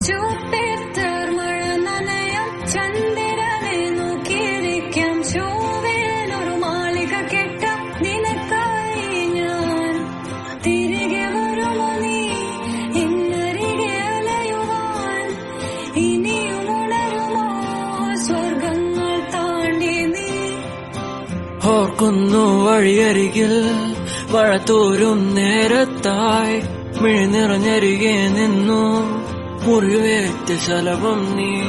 Jupiter മഴ നനയാം ചന്ദ്രനെ നോക്കിയിരിക്കാം ചൊവ്വയിലൊരു മാളിക കെട്ടാം നിനക്കായി ഞാൻ തിരികെ വരുമോ നീ എന്നരികെ അലയുവാൻ ഇനിയും ഉണരുമോ സ്വർഗങ്ങൾ താണ്ടി നീ ഓർക്കുന്നു വഴിയരികിൽ മഴ തോരും നേരത്തായി മിഴി നിറഞ്ഞരികെ നിന്നു മുറിവേറ്റ ശലഭം നീ